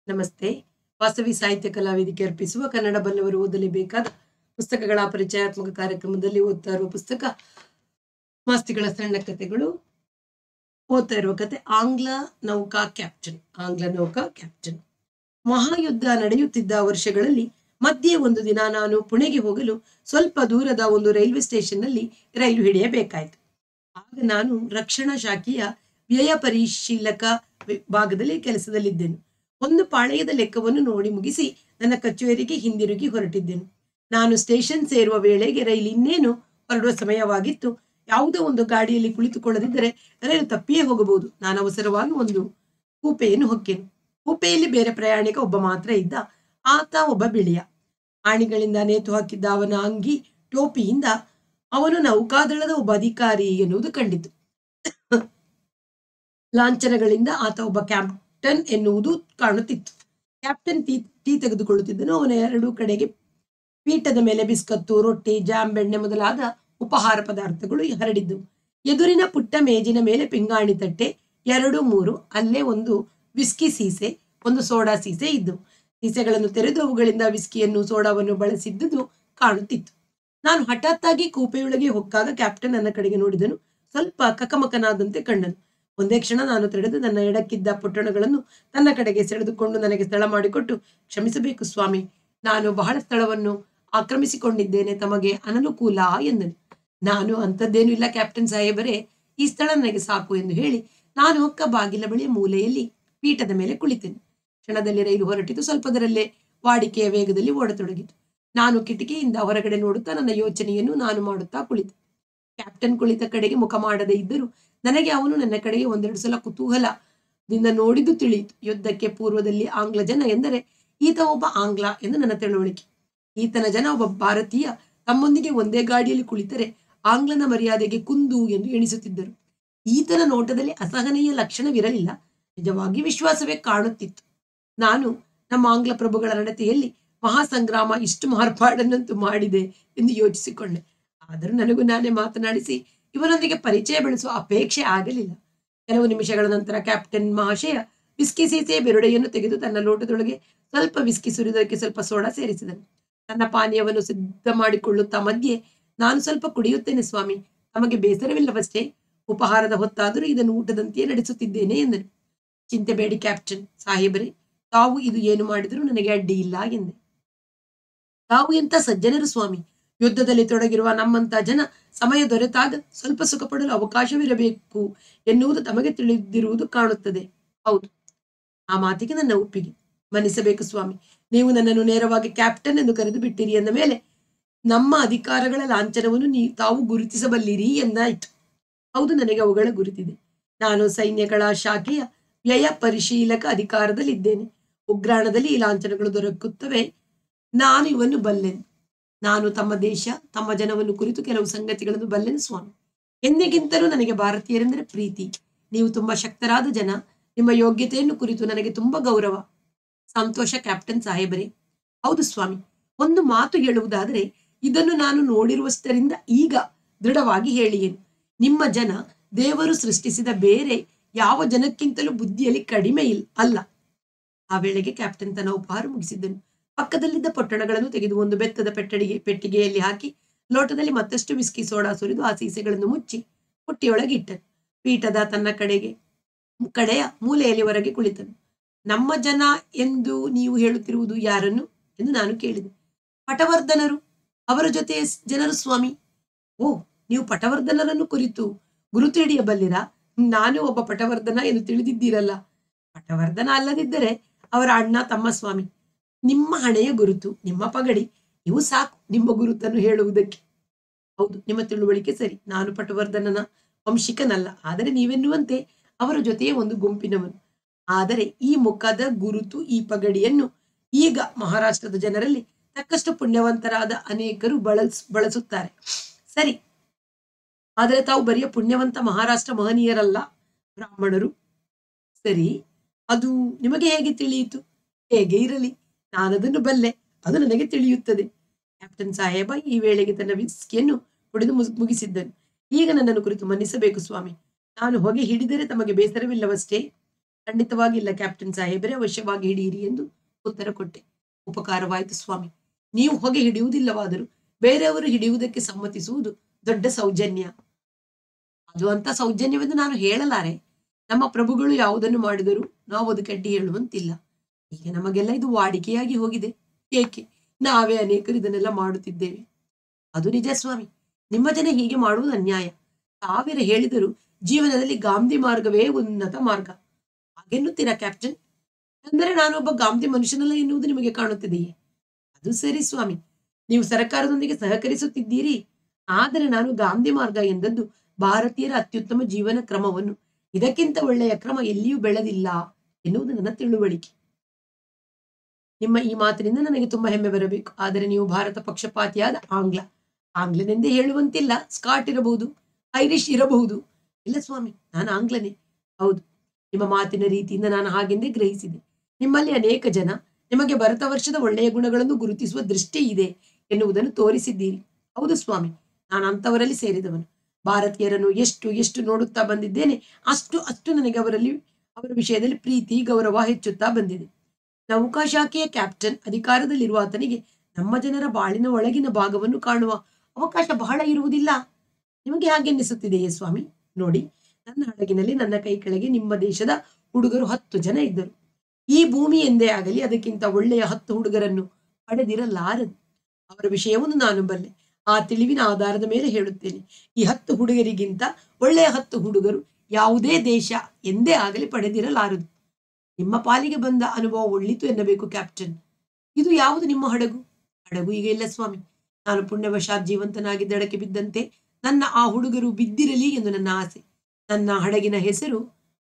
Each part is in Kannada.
ನಮಸ್ತೆ ವಾಸವಿ ಸಾಹಿತ್ಯ ಕಲಾವೇದಿಕೆ ಅರ್ಪಿಸುವ ಕನ್ನಡ ಬಲ್ಲವರು ಓದಲೇಬೇಕಾದ ಪುಸ್ತಕಗಳ ಪರಿಚಯಾತ್ಮಕ ಕಾರ್ಯಕ್ರಮದಲ್ಲಿ ಓದ್ತಾ ಇರುವ ಪುಸ್ತಕ ಮಾಸ್ತಿಗಳ ಸಣ್ಣ ಕಥೆಗಳು ಓದ್ತಾ ಇರುವ ಕತೆ ಆಂಗ್ಲ ನೌಕಾ ಕ್ಯಾಪ್ಟನ್ ಆಂಗ್ಲ ನೌಕಾ ಕ್ಯಾಪ್ಟನ್ ಮಹಾಯುದ್ಧ ನಡೆಯುತ್ತಿದ್ದ ವರ್ಷಗಳಲ್ಲಿ ಮಧ್ಯೆ ಒಂದು ದಿನ ನಾನು ಪುಣೆಗೆ ಹೋಗಲು ಸ್ವಲ್ಪ ದೂರದ ಒಂದು ರೈಲ್ವೆ ಸ್ಟೇಷನ್ನಲ್ಲಿ ರೈಲು ಹಿಡಿಯಬೇಕಾಯಿತು ಆಗ ನಾನು ರಕ್ಷಣಾ ಶಾಖೆಯ ವ್ಯಯ ಪರಿಶೀಲಕ ವಿಭಾಗದಲ್ಲಿ ಕೆಲಸದಲ್ಲಿದ್ದೆನು ಒಂದು ಪಾಳೆಯದ ಲೆಕ್ಕವನ್ನು ನೋಡಿ ಮುಗಿಸಿ ನನ್ನ ಕಚೇರಿಗೆ ಹಿಂದಿರುಗಿ ಹೊರಟಿದ್ದೆನು ನಾನು ಸ್ಟೇಷನ್ ಸೇರುವ ವೇಳೆಗೆ ರೈಲು ಇನ್ನೇನು ಹೊರಡುವ ಸಮಯವಾಗಿತ್ತು ಯಾವುದೋ ಒಂದು ಗಾಡಿಯಲ್ಲಿ ಕುಳಿತುಕೊಳ್ಳದಿದ್ದರೆ ರೈಲು ತಪ್ಪಿಯೇ ಹೋಗಬಹುದು ನಾನು ಅವಸರವಾಗಿ ಒಂದು ಕೂಪೆಯನ್ನು ಹೊಕ್ಕೆನು ಕೂಪೆಯಲ್ಲಿ ಬೇರೆ ಪ್ರಯಾಣಿಕ ಒಬ್ಬ ಮಾತ್ರ ಇದ್ದ ಆತ ಒಬ್ಬ ಬಿಳಿಯ ಆಣಿಗಳಿಂದ ನೇತು ಹಾಕಿದ್ದ ಅವನ ಅಂಗಿ ಟೋಪಿಯಿಂದ ಅವನು ನೌಕಾದಳದ ಒಬ್ಬ ಅಧಿಕಾರಿ ಎನ್ನುವುದು ಕಂಡಿತು ಲಾಂಛನಗಳಿಂದ ಆತ ಒಬ್ಬ ಕ್ಯಾಪ್ಟನ್ ಎನ್ನುವುದು ಕಾಣುತ್ತಿತ್ತು ಕ್ಯಾಪ್ಟನ್ ಟೀ ಟೀ ತೆಗೆದುಕೊಳ್ಳುತ್ತಿದ್ದನು ಅವನ ಎರಡೂ ಕಡೆಗೆ ಪೀಠದ ಮೇಲೆ ಬಿಸ್ಕತ್ತು ರೊಟ್ಟಿ ಜಾಮ್ ಬೆಣ್ಣೆ ಮೊದಲಾದ ಉಪಹಾರ ಪದಾರ್ಥಗಳು ಹರಡಿದ್ದವು ಎದುರಿನ ಪುಟ್ಟ ಮೇಜಿನ ಮೇಲೆ ಪಿಂಗಾಣಿ ತಟ್ಟೆ ಎರಡು ಮೂರು ಅಲ್ಲೇ ಒಂದು ವಿಸ್ಕಿ ಸೀಸೆ ಒಂದು ಸೋಡಾ ಸೀಸೆ ಇದ್ದವು ಸೀಸೆಗಳನ್ನು ತೆರೆದು ಅವುಗಳಿಂದ ವಿಸ್ಕಿಯನ್ನು ಸೋಡಾವನ್ನು ಬಳಸಿದ್ದುದು ಕಾಣುತ್ತಿತ್ತು ನಾನು ಹಠಾತ್ತಾಗಿ ಕೂಪೆಯೊಳಗೆ ಹೊಕ್ಕಾಗ ಕ್ಯಾಪ್ಟನ್ ನನ್ನ ಕಡೆಗೆ ನೋಡಿದನು ಸ್ವಲ್ಪ ಕಕಮಕನಾದಂತೆ ಕಂಡನು ಒಂದೇ ಕ್ಷಣ ನಾನು ತಡೆದು ನನ್ನ ಎಡಕ್ಕಿದ್ದ ಪೊಟ್ಟಣಗಳನ್ನು ತನ್ನ ಕಡೆಗೆ ಸೆಳೆದುಕೊಂಡು ನನಗೆ ಸ್ಥಳ ಮಾಡಿಕೊಟ್ಟು ಕ್ಷಮಿಸಬೇಕು ಸ್ವಾಮಿ ನಾನು ಬಹಳ ಸ್ಥಳವನ್ನು ಆಕ್ರಮಿಸಿಕೊಂಡಿದ್ದೇನೆ ತಮಗೆ ಅನನುಕೂಲ ಎಂದನು ನಾನು ಅಂಥದ್ದೇನೂ ಇಲ್ಲ ಕ್ಯಾಪ್ಟನ್ ಸಾಹೇಬರೇ ಈ ಸ್ಥಳ ನನಗೆ ಸಾಕು ಎಂದು ಹೇಳಿ ನಾನು ಹೊಕ್ಕ ಬಾಗಿಲ ಬಳಿಯ ಮೂಲೆಯಲ್ಲಿ ಪೀಠದ ಮೇಲೆ ಕುಳಿತೆನು ಕ್ಷಣದಲ್ಲಿ ರೈಲು ಹೊರಟಿತು ಸ್ವಲ್ಪದರಲ್ಲೇ ವಾಡಿಕೆಯ ವೇಗದಲ್ಲಿ ಓಡತೊಡಗಿತು ನಾನು ಕಿಟಕಿಯಿಂದ ಹೊರಗಡೆ ನೋಡುತ್ತಾ ನನ್ನ ಯೋಚನೆಯನ್ನು ನಾನು ಮಾಡುತ್ತಾ ಕುಳಿತೆ ಕ್ಯಾಪ್ಟನ್ ಕುಳಿತ ಕಡೆಗೆ ಮುಖ ಮಾಡದೇ ಇದ್ದರೂ ನನಗೆ ಅವನು ನನ್ನ ಕಡೆಗೆ ಒಂದೆರಡು ಸಲ ಕುತೂಹಲದಿಂದ ನೋಡಿದ್ದು ತಿಳಿಯಿತು ಯುದ್ಧಕ್ಕೆ ಪೂರ್ವದಲ್ಲಿ ಆಂಗ್ಲ ಜನ ಎಂದರೆ ಈತ ಒಬ್ಬ ಆಂಗ್ಲ ಎಂದು ನನ್ನ ತಿಳುವಳಿಕೆ ಈತನ ಜನ ಒಬ್ಬ ಭಾರತೀಯ ತಮ್ಮೊಂದಿಗೆ ಒಂದೇ ಗಾಡಿಯಲ್ಲಿ ಕುಳಿತರೆ ಆಂಗ್ಲನ ಮರ್ಯಾದೆಗೆ ಕುಂದು ಎಂದು ಎಣಿಸುತ್ತಿದ್ದರು ಈತನ ನೋಟದಲ್ಲಿ ಅಸಹನೀಯ ಲಕ್ಷಣವಿರಲಿಲ್ಲ ನಿಜವಾಗಿ ವಿಶ್ವಾಸವೇ ಕಾಣುತ್ತಿತ್ತು ನಾನು ನಮ್ಮ ಆಂಗ್ಲ ಪ್ರಭುಗಳ ನಡತೆಯಲ್ಲಿ ಮಹಾಸಂಗ್ರಾಮ ಇಷ್ಟು ಮಾರ್ಪಾಡನ್ನಂತೂ ಮಾಡಿದೆ ಎಂದು ಯೋಚಿಸಿಕೊಂಡೆ ಆದರೂ ನನಗೂ ನಾನೇ ಮಾತನಾಡಿಸಿ ಇವರೊಂದಿಗೆ ಪರಿಚಯ ಬೆಳೆಸುವ ಅಪೇಕ್ಷೆ ಆಗಲಿಲ್ಲ ಕೆಲವು ನಿಮಿಷಗಳ ನಂತರ ಕ್ಯಾಪ್ಟನ್ ಮಹಾಶಯ ವಿಸ್ಕಿ ಸೀಸೆಯ ಬೆರುಡೆಯನ್ನು ತೆಗೆದು ತನ್ನ ಲೋಟದೊಳಗೆ ಸ್ವಲ್ಪ ವಿಸ್ಕಿ ಸುರಿದಕ್ಕೆ ಸ್ವಲ್ಪ ಸೋಡಾ ಸೇರಿಸಿದನು ತನ್ನ ಪಾನೀಯವನ್ನು ಸಿದ್ಧ ಮಾಡಿಕೊಳ್ಳುತ್ತಾ ಮಧ್ಯೆ ನಾನು ಸ್ವಲ್ಪ ಕುಡಿಯುತ್ತೇನೆ ಸ್ವಾಮಿ ತಮಗೆ ಬೇಸರವಿಲ್ಲವಷ್ಟೇ ಉಪಹಾರದ ಹೊತ್ತಾದರೂ ಇದನ್ನು ಊಟದಂತೆಯೇ ನಡೆಸುತ್ತಿದ್ದೇನೆ ಎಂದನು ಚಿಂತೆ ಬೇಡಿ ಕ್ಯಾಪ್ಟನ್ ಸಾಹೇಬರೇ ತಾವು ಇದು ಏನು ಮಾಡಿದರೂ ನನಗೆ ಅಡ್ಡಿ ಇಲ್ಲ ಎಂದೆ ತಾವು ಎಂತ ಸಜ್ಜನರು ಸ್ವಾಮಿ ಯುದ್ಧದಲ್ಲಿ ತೊಡಗಿರುವ ನಮ್ಮಂತ ಜನ ಸಮಯ ದೊರೆತಾಗ ಸ್ವಲ್ಪ ಸುಖ ಪಡಲು ಅವಕಾಶವಿರಬೇಕು ಎನ್ನುವುದು ತಮಗೆ ತಿಳಿದಿರುವುದು ಕಾಣುತ್ತದೆ ಹೌದು ಆ ಮಾತಿಗೆ ನನ್ನ ಒಪ್ಪಿಗೆ ಮನ್ನಿಸಬೇಕು ಸ್ವಾಮಿ ನೀವು ನನ್ನನ್ನು ನೇರವಾಗಿ ಕ್ಯಾಪ್ಟನ್ ಎಂದು ಕರೆದು ಬಿಟ್ಟಿರಿ ಎಂದ ಮೇಲೆ ನಮ್ಮ ಅಧಿಕಾರಗಳ ಲಾಂಛನವನ್ನು ನೀವು ತಾವು ಗುರುತಿಸಬಲ್ಲಿರಿ ಎಂದಾಯಿತು ಹೌದು ನನಗೆ ಅವುಗಳ ಗುರುತಿದೆ ನಾನು ಸೈನ್ಯಗಳ ಶಾಖೆಯ ವ್ಯಯ ಪರಿಶೀಲಕ ಅಧಿಕಾರದಲ್ಲಿದ್ದೇನೆ ಉಗ್ರಾಣದಲ್ಲಿ ಈ ಲಾಂಛನಗಳು ದೊರಕುತ್ತವೆ ನಾನು ಇವನ್ನು ಬಲ್ಲೆನು ನಾನು ತಮ್ಮ ದೇಶ ತಮ್ಮ ಜನವನ್ನು ಕುರಿತು ಕೆಲವು ಸಂಗತಿಗಳನ್ನು ಬಲ್ಲೆನು ಸ್ವಾಮಿ ಎಂದಿಗಿಂತಲೂ ನನಗೆ ಭಾರತೀಯರೆಂದರೆ ಪ್ರೀತಿ ನೀವು ತುಂಬಾ ಶಕ್ತರಾದ ಜನ ನಿಮ್ಮ ಯೋಗ್ಯತೆಯನ್ನು ಕುರಿತು ನನಗೆ ತುಂಬಾ ಗೌರವ ಸಂತೋಷ ಕ್ಯಾಪ್ಟನ್ ಸಾಹೇಬರೇ ಹೌದು ಸ್ವಾಮಿ ಒಂದು ಮಾತು ಹೇಳುವುದಾದರೆ ಇದನ್ನು ನಾನು ನೋಡಿರುವಷ್ಟರಿಂದ ಈಗ ದೃಢವಾಗಿ ಹೇಳಿಯೇನು ನಿಮ್ಮ ಜನ ದೇವರು ಸೃಷ್ಟಿಸಿದ ಬೇರೆ ಯಾವ ಜನಕ್ಕಿಂತಲೂ ಬುದ್ಧಿಯಲ್ಲಿ ಕಡಿಮೆ ಇಲ್ಲ ಅಲ್ಲ ಆ ವೇಳೆಗೆ ಕ್ಯಾಪ್ಟನ್ ತನ್ನ ಉಪಹಾರ ಮುಗಿಸಿದ್ದನು ಪಕ್ಕದಲ್ಲಿದ್ದ ಪೊಟ್ಟಣಗಳನ್ನು ತೆಗೆದು ಒಂದು ಬೆತ್ತದ ಪೆಟ್ಟಡಿಗೆ ಪೆಟ್ಟಿಗೆಯಲ್ಲಿ ಹಾಕಿ ಲೋಟದಲ್ಲಿ ಮತ್ತಷ್ಟು ವಿಸ್ಕಿ ಸೋಡಾ ಸುರಿದು ಆ ಸೀಸೆಗಳನ್ನು ಮುಚ್ಚಿ ಪುಟ್ಟಿಯೊಳಗೆ ಇಟ್ಟನು ಪೀಠದ ತನ್ನ ಕಡೆಗೆ ಕಡೆಯ ಮೂಲೆಯಲ್ಲಿ ಹೊರಗೆ ಕುಳಿತನು ನಮ್ಮ ಜನ ಎಂದು ನೀವು ಹೇಳುತ್ತಿರುವುದು ಯಾರನ್ನು ಎಂದು ನಾನು ಕೇಳಿದೆ ಪಟವರ್ಧನರು ಅವರ ಜೊತೆ ಜನರು ಸ್ವಾಮಿ ಓ ನೀವು ಪಟವರ್ಧನರನ್ನು ಕುರಿತು ಗುರುತು ಹಿಡಿಯಬಲ್ಲಿರಾ ನಾನು ಒಬ್ಬ ಪಟವರ್ಧನ ಎಂದು ತಿಳಿದಿದ್ದೀರಲ್ಲ ಪಟವರ್ಧನ ಅಲ್ಲದಿದ್ದರೆ ಅವರ ಅಣ್ಣ ತಮ್ಮ ಸ್ವಾಮಿ ನಿಮ್ಮ ಹಣೆಯ ಗುರುತು ನಿಮ್ಮ ಪಗಡಿ ಇವು ಸಾಕು ನಿಮ್ಮ ಗುರುತನ್ನು ಹೇಳುವುದಕ್ಕೆ ಹೌದು ನಿಮ್ಮ ತಿಳುವಳಿಕೆ ಸರಿ ನಾನು ಪಟವರ್ಧನನ ವಂಶಿಕನಲ್ಲ ಆದರೆ ನೀವೆನ್ನುವಂತೆ ಅವರ ಜೊತೆಯೇ ಒಂದು ಗುಂಪಿನವನು ಆದರೆ ಈ ಮುಖದ ಗುರುತು ಈ ಪಗಡಿಯನ್ನು ಈಗ ಮಹಾರಾಷ್ಟ್ರದ ಜನರಲ್ಲಿ ತಕ್ಕಷ್ಟು ಪುಣ್ಯವಂತರಾದ ಅನೇಕರು ಬಳಸ್ ಬಳಸುತ್ತಾರೆ ಸರಿ ಆದರೆ ತಾವು ಬರೆಯ ಪುಣ್ಯವಂತ ಮಹಾರಾಷ್ಟ್ರ ಮಹನೀಯರಲ್ಲ ಬ್ರಾಹ್ಮಣರು ಸರಿ ಅದು ನಿಮಗೆ ಹೇಗೆ ತಿಳಿಯಿತು ಹೇಗೆ ಇರಲಿ ನಾನದನ್ನು ಬಲ್ಲೆ ಅದು ನನಗೆ ತಿಳಿಯುತ್ತದೆ ಕ್ಯಾಪ್ಟನ್ ಸಾಹೇಬ ಈ ವೇಳೆಗೆ ತನ್ನ ವಿಸ್ಕಿಯನ್ನು ಕುಡಿದು ಮುಗಿಸಿದ್ದನು ಈಗ ನನ್ನನ್ನು ಕುರಿತು ಮನ್ನಿಸಬೇಕು ಸ್ವಾಮಿ ನಾನು ಹೊಗೆ ಹಿಡಿದರೆ ತಮಗೆ ಬೇಸರವಿಲ್ಲವಷ್ಟೇ ಖಂಡಿತವಾಗಿ ಇಲ್ಲ ಕ್ಯಾಪ್ಟನ್ ಸಾಹೇಬರೇ ಅವಶ್ಯವಾಗಿ ಹಿಡಿಯಿರಿ ಎಂದು ಉತ್ತರ ಕೊಟ್ಟೆ ಉಪಕಾರವಾಯಿತು ಸ್ವಾಮಿ ನೀವು ಹೊಗೆ ಹಿಡಿಯುವುದಿಲ್ಲವಾದರೂ ಬೇರೆಯವರು ಹಿಡಿಯುವುದಕ್ಕೆ ಸಮ್ಮತಿಸುವುದು ದೊಡ್ಡ ಸೌಜನ್ಯ ಅದು ಅಂತ ಸೌಜನ್ಯವೆಂದು ನಾನು ಹೇಳಲಾರೆ ನಮ್ಮ ಪ್ರಭುಗಳು ಯಾವುದನ್ನು ಮಾಡಿದರೂ ನಾವು ಅದಕ್ಕೆ ಅಡ್ಡಿ ಹೇಳುವಂತಿಲ್ಲ ಈಗ ನಮಗೆಲ್ಲ ಇದು ವಾಡಿಕೆಯಾಗಿ ಹೋಗಿದೆ ಏಕೆ ನಾವೇ ಅನೇಕರು ಇದನ್ನೆಲ್ಲ ಮಾಡುತ್ತಿದ್ದೇವೆ ಅದು ನಿಜ ಸ್ವಾಮಿ ನಿಮ್ಮ ಜನ ಹೀಗೆ ಮಾಡುವುದು ಅನ್ಯಾಯ ಸಾವಿರ ಹೇಳಿದರೂ ಜೀವನದಲ್ಲಿ ಗಾಂಧಿ ಮಾರ್ಗವೇ ಉನ್ನತ ಮಾರ್ಗ ಹಾಗೆನ್ನುತ್ತೀರಾ ಕ್ಯಾಪ್ಟನ್ ಅಂದರೆ ನಾನೊಬ್ಬ ಗಾಂಧಿ ಮನುಷ್ಯನಲ್ಲ ಎನ್ನುವುದು ನಿಮಗೆ ಕಾಣುತ್ತಿದೆಯೇ ಅದು ಸರಿ ಸ್ವಾಮಿ ನೀವು ಸರ್ಕಾರದೊಂದಿಗೆ ಸಹಕರಿಸುತ್ತಿದ್ದೀರಿ ಆದರೆ ನಾನು ಗಾಂಧಿ ಮಾರ್ಗ ಎಂದದ್ದು ಭಾರತೀಯರ ಅತ್ಯುತ್ತಮ ಜೀವನ ಕ್ರಮವನ್ನು ಇದಕ್ಕಿಂತ ಒಳ್ಳೆಯ ಕ್ರಮ ಎಲ್ಲಿಯೂ ಬೆಳೆದಿಲ್ಲ ಎನ್ನುವುದು ನನ್ನ ತಿಳುವಳಿಕೆ ನಿಮ್ಮ ಈ ಮಾತಿನಿಂದ ನನಗೆ ತುಂಬಾ ಹೆಮ್ಮೆ ಬರಬೇಕು ಆದರೆ ನೀವು ಭಾರತ ಪಕ್ಷಪಾತಿಯಾದ ಆಂಗ್ಲ ಆಂಗ್ಲನೆಂದೇ ಹೇಳುವಂತಿಲ್ಲ ಸ್ಕಾಟ್ ಇರಬಹುದು ಐರಿಷ್ ಇರಬಹುದು ಇಲ್ಲ ಸ್ವಾಮಿ ನಾನು ಆಂಗ್ಲನೇ ಹೌದು ನಿಮ್ಮ ಮಾತಿನ ರೀತಿಯಿಂದ ನಾನು ಹಾಗೆಂದೇ ಗ್ರಹಿಸಿದೆ ನಿಮ್ಮಲ್ಲಿ ಅನೇಕ ಜನ ನಿಮಗೆ ಭರತ ವರ್ಷದ ಒಳ್ಳೆಯ ಗುಣಗಳನ್ನು ಗುರುತಿಸುವ ದೃಷ್ಟಿ ಇದೆ ಎನ್ನುವುದನ್ನು ತೋರಿಸಿದ್ದೀರಿ ಹೌದು ಸ್ವಾಮಿ ನಾನು ಅಂಥವರಲ್ಲಿ ಸೇರಿದವನು ಭಾರತೀಯರನ್ನು ಎಷ್ಟು ಎಷ್ಟು ನೋಡುತ್ತಾ ಬಂದಿದ್ದೇನೆ ಅಷ್ಟು ಅಷ್ಟು ನನಗೆ ಅವರಲ್ಲಿ ಅವರ ವಿಷಯದಲ್ಲಿ ಪ್ರೀತಿ ಗೌರವ ಹೆಚ್ಚುತ್ತಾ ಬಂದಿದೆ ನೌಕಾಶಾಖೆಯ ಕ್ಯಾಪ್ಟನ್ ಅಧಿಕಾರದಲ್ಲಿರುವ ಆತನಿಗೆ ನಮ್ಮ ಜನರ ಬಾಳಿನ ಒಳಗಿನ ಭಾಗವನ್ನು ಕಾಣುವ ಅವಕಾಶ ಬಹಳ ಇರುವುದಿಲ್ಲ ನಿಮಗೆ ಹಾಗೆನ್ನಿಸುತ್ತಿದೆಯೇ ಸ್ವಾಮಿ ನೋಡಿ ನನ್ನ ಹಡಗಿನಲ್ಲಿ ನನ್ನ ಕೈ ಕೆಳಗೆ ನಿಮ್ಮ ದೇಶದ ಹುಡುಗರು ಹತ್ತು ಜನ ಇದ್ದರು ಈ ಭೂಮಿ ಎಂದೇ ಆಗಲಿ ಅದಕ್ಕಿಂತ ಒಳ್ಳೆಯ ಹತ್ತು ಹುಡುಗರನ್ನು ಪಡೆದಿರಲಾರದು ಅವರ ವಿಷಯವನ್ನು ನಾನು ಬಲ್ಲೆ ಆ ತಿಳಿವಿನ ಆಧಾರದ ಮೇಲೆ ಹೇಳುತ್ತೇನೆ ಈ ಹತ್ತು ಹುಡುಗರಿಗಿಂತ ಒಳ್ಳೆಯ ಹತ್ತು ಹುಡುಗರು ಯಾವುದೇ ದೇಶ ಎಂದೇ ಆಗಲಿ ಪಡೆದಿರಲಾರದು ನಿಮ್ಮ ಪಾಲಿಗೆ ಬಂದ ಅನುಭವ ಒಳ್ಳಿತು ಎನ್ನಬೇಕು ಕ್ಯಾಪ್ಟನ್ ಇದು ಯಾವುದು ನಿಮ್ಮ ಹಡಗು ಹಡಗು ಈಗ ಇಲ್ಲ ಸ್ವಾಮಿ ನಾನು ಪುಣ್ಯವಶಾತ್ ಜೀವಂತನಾಗಿ ದಡಕ್ಕೆ ಬಿದ್ದಂತೆ ನನ್ನ ಆ ಹುಡುಗರು ಬಿದ್ದಿರಲಿ ಎಂದು ನನ್ನ ಆಸೆ ನನ್ನ ಹಡಗಿನ ಹೆಸರು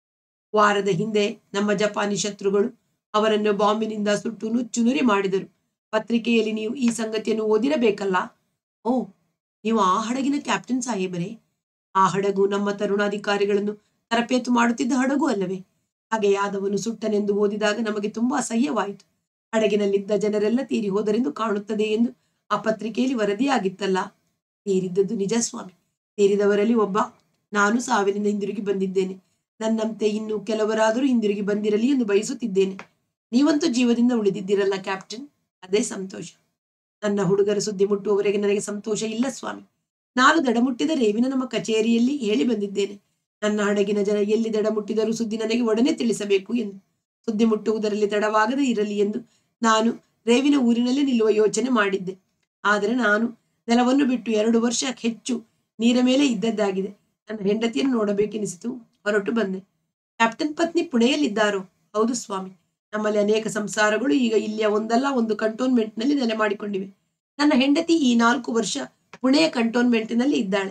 ವಾರದ ಹಿಂದೆ ನಮ್ಮ ಜಪಾನಿ ಶತ್ರುಗಳು ಅವರನ್ನು ಬಾಂಬಿನಿಂದ ಸುಟ್ಟು ನುಚ್ಚು ನುರಿ ಮಾಡಿದರು ಪತ್ರಿಕೆಯಲ್ಲಿ ನೀವು ಈ ಸಂಗತಿಯನ್ನು ಓದಿರಬೇಕಲ್ಲ ಓ ನೀವು ಆ ಹಡಗಿನ ಕ್ಯಾಪ್ಟನ್ ಸಾಹೇಬರೇ ಆ ಹಡಗು ನಮ್ಮ ತರುಣಾಧಿಕಾರಿಗಳನ್ನು ತರಬೇತು ಮಾಡುತ್ತಿದ್ದ ಹಡಗು ಅಲ್ಲವೇ ಹಾಗೆ ಯಾದವನು ಸುಟ್ಟನೆಂದು ಓದಿದಾಗ ನಮಗೆ ತುಂಬಾ ಅಸಹ್ಯವಾಯಿತು ಹಡಗಿನಲ್ಲಿದ್ದ ಜನರೆಲ್ಲ ತೀರಿ ಹೋದರೆಂದು ಕಾಣುತ್ತದೆ ಎಂದು ಆ ಪತ್ರಿಕೆಯಲ್ಲಿ ವರದಿಯಾಗಿತ್ತಲ್ಲ ತೀರಿದ್ದದ್ದು ನಿಜ ಸ್ವಾಮಿ ತೀರಿದವರಲ್ಲಿ ಒಬ್ಬ ನಾನು ಸಾವಿನಿಂದ ಹಿಂದಿರುಗಿ ಬಂದಿದ್ದೇನೆ ನನ್ನಂತೆ ಇನ್ನು ಕೆಲವರಾದರೂ ಹಿಂದಿರುಗಿ ಬಂದಿರಲಿ ಎಂದು ಬಯಸುತ್ತಿದ್ದೇನೆ ನೀವಂತೂ ಜೀವದಿಂದ ಉಳಿದಿದ್ದೀರಲ್ಲ ಕ್ಯಾಪ್ಟನ್ ಅದೇ ಸಂತೋಷ ನನ್ನ ಹುಡುಗರ ಸುದ್ದಿ ಮುಟ್ಟುವವರೆಗೆ ನನಗೆ ಸಂತೋಷ ಇಲ್ಲ ಸ್ವಾಮಿ ನಾನು ದಡ ಮುಟ್ಟಿದ ರೇವಿನ ನಮ್ಮ ಕಚೇರಿಯಲ್ಲಿ ಹೇಳಿ ಬಂದಿದ್ದೇನೆ ನನ್ನ ಹಡಗಿನ ಜನ ಎಲ್ಲಿ ದಡ ಮುಟ್ಟಿದರೂ ಸುದ್ದಿ ನನಗೆ ಒಡನೆ ತಿಳಿಸಬೇಕು ಎಂದು ಸುದ್ದಿ ಮುಟ್ಟುವುದರಲ್ಲಿ ತಡವಾಗದೇ ಇರಲಿ ಎಂದು ನಾನು ರೇವಿನ ಊರಿನಲ್ಲಿ ನಿಲ್ಲುವ ಯೋಚನೆ ಮಾಡಿದ್ದೆ ಆದರೆ ನಾನು ನೆಲವನ್ನು ಬಿಟ್ಟು ಎರಡು ವರ್ಷ ಹೆಚ್ಚು ನೀರ ಮೇಲೆ ಇದ್ದದ್ದಾಗಿದೆ ನನ್ನ ಹೆಂಡತಿಯನ್ನು ನೋಡಬೇಕೆನಿಸಿತು ಹೊರಟು ಬಂದೆ ಕ್ಯಾಪ್ಟನ್ ಪತ್ನಿ ಪುಣೆಯಲ್ಲಿದ್ದಾರೋ ಹೌದು ಸ್ವಾಮಿ ನಮ್ಮಲ್ಲಿ ಅನೇಕ ಸಂಸಾರಗಳು ಈಗ ಇಲ್ಲಿಯ ಒಂದಲ್ಲ ಒಂದು ಕಂಟೋನ್ಮೆಂಟ್ನಲ್ಲಿ ನೆಲೆ ಮಾಡಿಕೊಂಡಿವೆ ನನ್ನ ಹೆಂಡತಿ ಈ ನಾಲ್ಕು ವರ್ಷ ಪುಣೆಯ ಕಂಟೋನ್ಮೆಂಟ್ನಲ್ಲಿ ಇದ್ದಾಳೆ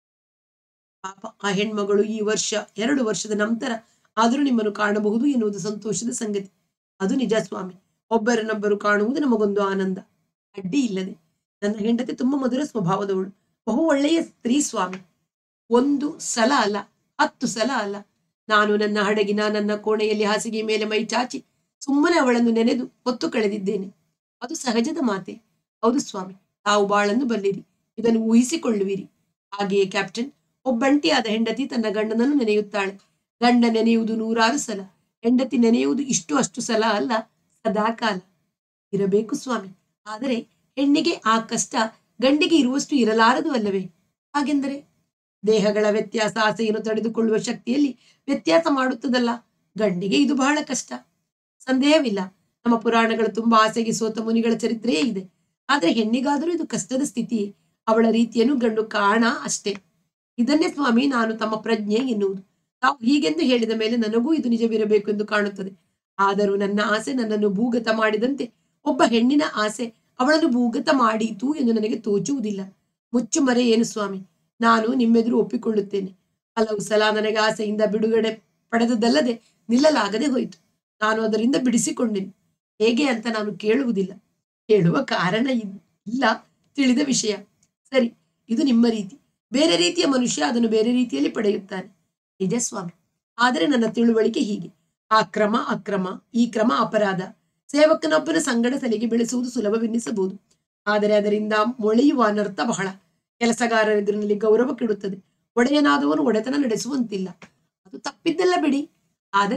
ಪಾಪ ಆ ಹೆಣ್ಮಗಳು ಈ ವರ್ಷ ಎರಡು ವರ್ಷದ ನಂತರ ಆದರೂ ನಿಮ್ಮನ್ನು ಕಾಣಬಹುದು ಎನ್ನುವುದು ಸಂತೋಷದ ಸಂಗತಿ ಅದು ನಿಜ ಸ್ವಾಮಿ ಒಬ್ಬರನ್ನೊಬ್ಬರು ಕಾಣುವುದು ನಮಗೊಂದು ಆನಂದ ಅಡ್ಡಿ ಇಲ್ಲದೆ ನನ್ನ ಹೆಂಡತಿ ತುಂಬಾ ಮಧುರ ಸ್ವಭಾವದವಳು ಬಹು ಒಳ್ಳೆಯ ಸ್ತ್ರೀ ಸ್ವಾಮಿ ಒಂದು ಸಲ ಅಲ್ಲ ಹತ್ತು ಸಲ ಅಲ್ಲ ನಾನು ನನ್ನ ಹಡಗಿನ ನನ್ನ ಕೋಣೆಯಲ್ಲಿ ಹಾಸಿಗೆ ಮೇಲೆ ಮೈ ಚಾಚಿ ಸುಮ್ಮನೆ ಅವಳನ್ನು ನೆನೆದು ಹೊತ್ತು ಕಳೆದಿದ್ದೇನೆ ಅದು ಸಹಜದ ಮಾತೆ ಹೌದು ಸ್ವಾಮಿ ತಾವು ಬಾಳನ್ನು ಬಲ್ಲಿರಿ ಇದನ್ನು ಊಹಿಸಿಕೊಳ್ಳುವಿರಿ ಹಾಗೆಯೇ ಕ್ಯಾಪ್ಟನ್ ಒಬ್ಬಂಟಿಯಾದ ಹೆಂಡತಿ ತನ್ನ ಗಂಡನನ್ನು ನೆನೆಯುತ್ತಾಳೆ ಗಂಡ ನೆನೆಯುವುದು ನೂರಾರು ಸಲ ಹೆಂಡತಿ ನೆನೆಯುವುದು ಇಷ್ಟು ಅಷ್ಟು ಸಲ ಅಲ್ಲ ಸದಾಕಾಲ ಇರಬೇಕು ಸ್ವಾಮಿ ಆದರೆ ಹೆಣ್ಣಿಗೆ ಆ ಕಷ್ಟ ಗಂಡಿಗೆ ಇರುವಷ್ಟು ಇರಲಾರದು ಅಲ್ಲವೇ ಹಾಗೆಂದರೆ ದೇಹಗಳ ವ್ಯತ್ಯಾಸ ಆಸೆಯನ್ನು ತಡೆದುಕೊಳ್ಳುವ ಶಕ್ತಿಯಲ್ಲಿ ವ್ಯತ್ಯಾಸ ಮಾಡುತ್ತದಲ್ಲ ಗಂಡಿಗೆ ಇದು ಬಹಳ ಕಷ್ಟ ಸಂದೇಹವಿಲ್ಲ ನಮ್ಮ ಪುರಾಣಗಳು ತುಂಬಾ ಆಸೆಗೆ ಸೋತ ಮುನಿಗಳ ಚರಿತ್ರೆಯೇ ಇದೆ ಆದ್ರೆ ಹೆಣ್ಣಿಗಾದರೂ ಇದು ಕಷ್ಟದ ಸ್ಥಿತಿ ಅವಳ ರೀತಿಯನ್ನು ಗಂಡು ಕಾಣ ಅಷ್ಟೇ ಇದನ್ನೇ ಸ್ವಾಮಿ ನಾನು ತಮ್ಮ ಪ್ರಜ್ಞೆ ಎನ್ನುವುದು ತಾವು ಹೀಗೆಂದು ಹೇಳಿದ ಮೇಲೆ ನನಗೂ ಇದು ನಿಜವಿರಬೇಕು ಎಂದು ಕಾಣುತ್ತದೆ ಆದರೂ ನನ್ನ ಆಸೆ ನನ್ನನ್ನು ಭೂಗತ ಮಾಡಿದಂತೆ ಒಬ್ಬ ಹೆಣ್ಣಿನ ಆಸೆ ಅವಳನ್ನು ಭೂಗತ ಮಾಡೀತು ಎಂದು ನನಗೆ ತೋಚುವುದಿಲ್ಲ ಮುಚ್ಚುಮರೆ ಏನು ಸ್ವಾಮಿ ನಾನು ನಿಮ್ಮೆದುರು ಒಪ್ಪಿಕೊಳ್ಳುತ್ತೇನೆ ಹಲವು ಸಲ ನನಗೆ ಆಸೆಯಿಂದ ಬಿಡುಗಡೆ ಪಡೆದದ್ದಲ್ಲದೆ ನಿಲ್ಲಲಾಗದೆ ಹೋಯಿತು ನಾನು ಅದರಿಂದ ಬಿಡಿಸಿಕೊಂಡೆನು ಹೇಗೆ ಅಂತ ನಾನು ಕೇಳುವುದಿಲ್ಲ ಕೇಳುವ ಕಾರಣ ಇದ್- ಇಲ್ಲ ತಿಳಿದ ವಿಷಯ ಸರಿ ಇದು ನಿಮ್ಮ ರೀತಿ ಬೇರೆ ರೀತಿಯ ಮನುಷ್ಯ ಅದನ್ನು ಬೇರೆ ರೀತಿಯಲ್ಲಿ ಪಡೆಯುತ್ತಾನೆ ನಿಜ ಸ್ವಾಮಿ ಆದರೆ ನನ್ನ ತಿಳುವಳಿಕೆ ಹೀಗೆ ಆ ಕ್ರಮ ಅಕ್ರಮ ಈ ಕ್ರಮ ಅಪರಾಧ ಸೇವಕನೊಬ್ಬನ ಸಂಗಡ ಸಲಿಗೆ ಬೆಳೆಸುವುದು ಸುಲಭವೆನ್ನಿಸಬಹುದು ಆದರೆ ಅದರಿಂದ ಮೊಳೆಯುವ ಅನರ್ಥ ಬಹಳ ಕೆಲಸಗಾರರ ಎದುರಿನಲ್ಲಿ ಗೌರವ ಕೆಡುತ್ತದೆ ಒಡೆಯನಾದವನು ಒಡೆತನ ನಡೆಸುವಂತಿಲ್ಲ ಅದು ತಪ್ಪಿದ್ದಲ್ಲ ಬಿಡಿ ಆದರೆ